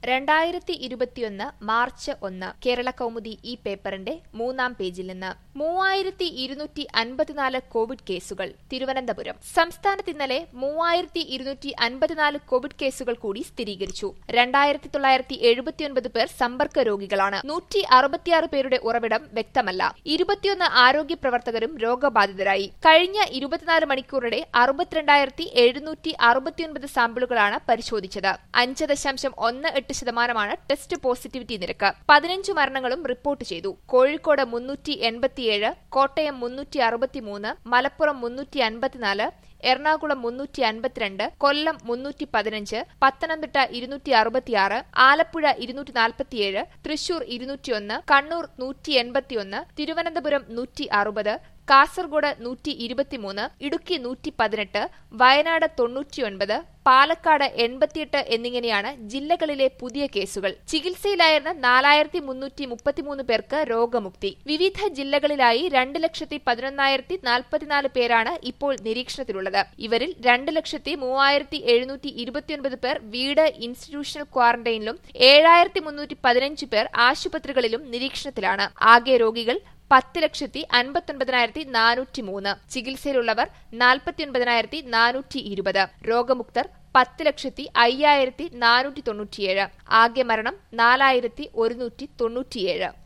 രണ്ടായിരത്തി ഇരുപത്തിയൊന്ന് മാർച്ച് ഒന്ന് കേരള കൗമുദി ഈ പേപ്പറിന്റെ മൂന്നാം പേജിൽ നിന്ന് മൂവായിരത്തി ഇരുന്നൂറ്റി അൻപത്തിനാല് കോവിഡ് കേസുകൾ തിരുവനന്തപുരം സംസ്ഥാനത്ത് ഇന്നലെ മൂവായിരത്തി ഇരുന്നൂറ്റി അൻപത്തിനാല് കോവിഡ് കേസുകൾ കൂടി സ്ഥിരീകരിച്ചു രണ്ടായിരത്തി തൊള്ളായിരത്തി എഴുപത്തിയൊൻപത് പേർ സമ്പർക്ക രോഗികളാണ് നൂറ്റി അറുപത്തിയാറ് പേരുടെ ഉറവിടം വ്യക്തമല്ല ഇരുപത്തിയൊന്ന് ആരോഗ്യ പ്രവർത്തകരും രോഗബാധിതരായി കഴിഞ്ഞ ഇരുപത്തിനാല് മണിക്കൂറിടെ അറുപത്തിരണ്ടായിരത്തി എഴുന്നൂറ്റി അറുപത്തിയൊൻപത് സാമ്പിളുകളാണ് പരിശോധിച്ചത് അഞ്ച് ദശാംശം ഒന്ന് എട്ട് ശതമാനമാണ് ടെസ്റ്റ് പോസിറ്റിവിറ്റി നിരക്ക് പതിനഞ്ച് മരണങ്ങളും റിപ്പോർട്ട് ചെയ്തു കോഴിക്കോട് മുന്നൂറ്റി എൺപത്തിയേഴ് കോട്ടയം മുന്നൂറ്റി അറുപത്തിമൂന്ന് മലപ്പുറം മുന്നൂറ്റി അൻപത്തിനാല് എറണാകുളം മുന്നൂറ്റി അൻപത്തിരണ്ട് കൊല്ലം മുന്നൂറ്റി പതിനഞ്ച് പത്തനംതിട്ട ഇരുന്നൂറ്റി അറുപത്തിയാറ് ആലപ്പുഴ ഇരുന്നൂറ്റി നാൽപ്പത്തിയേഴ് തൃശൂർ ഇരുന്നൂറ്റിയൊന്ന് കണ്ണൂർ നൂറ്റി എൺപത്തിയൊന്ന് തിരുവനന്തപുരം നൂറ്റി അറുപത് കാസർഗോഡ് നൂറ്റി ഇരുപത്തിമൂന്ന് ഇടുക്കി നൂറ്റി പതിനെട്ട് വയനാട് തൊണ്ണൂറ്റിയൊൻപത് പാലക്കാട് എൺപത്തിയെട്ട് എന്നിങ്ങനെയാണ് ജില്ലകളിലെ പുതിയ കേസുകൾ ചികിത്സയിലായിരുന്ന നാലായിരത്തി മുന്നൂറ്റി മുപ്പത്തിമൂന്ന് പേർക്ക് രോഗമുക്തി വിവിധ ജില്ലകളിലായി രണ്ട് ലക്ഷത്തി പതിനൊന്നായിരത്തി നാൽപ്പത്തിനാല് പേരാണ് ഇപ്പോൾ നിരീക്ഷണത്തിലുള്ളത് ഇവരിൽ രണ്ട് ലക്ഷത്തി മൂവായിരത്തി എഴുന്നൂറ്റി ഇരുപത്തിയൊൻപത് പേർ വീട് ഇൻസ്റ്റിറ്റ്യൂഷണൽ ക്വാറന്റൈനിലും ഏഴായിരത്തി മുന്നൂറ്റി പതിനഞ്ച് പേർ ആശുപത്രികളിലും നിരീക്ഷണത്തിലാണ് ആകെ രോഗികൾ പത്ത് ലക്ഷത്തി അൻപത്തൊൻപതിനായിരത്തി നാനൂറ്റി മൂന്ന് ചികിത്സയിലുള്ളവർ നാൽപ്പത്തിയൊൻപതിനായിരത്തി നാനൂറ്റി ഇരുപത് രോഗമുക്തർ പത്ത് ലക്ഷത്തി അയ്യായിരത്തി നാനൂറ്റി തൊണ്ണൂറ്റിയേഴ് ആകെ മരണം നാലായിരത്തി ഒരുന്നൂറ്റി തൊണ്ണൂറ്റിയേഴ്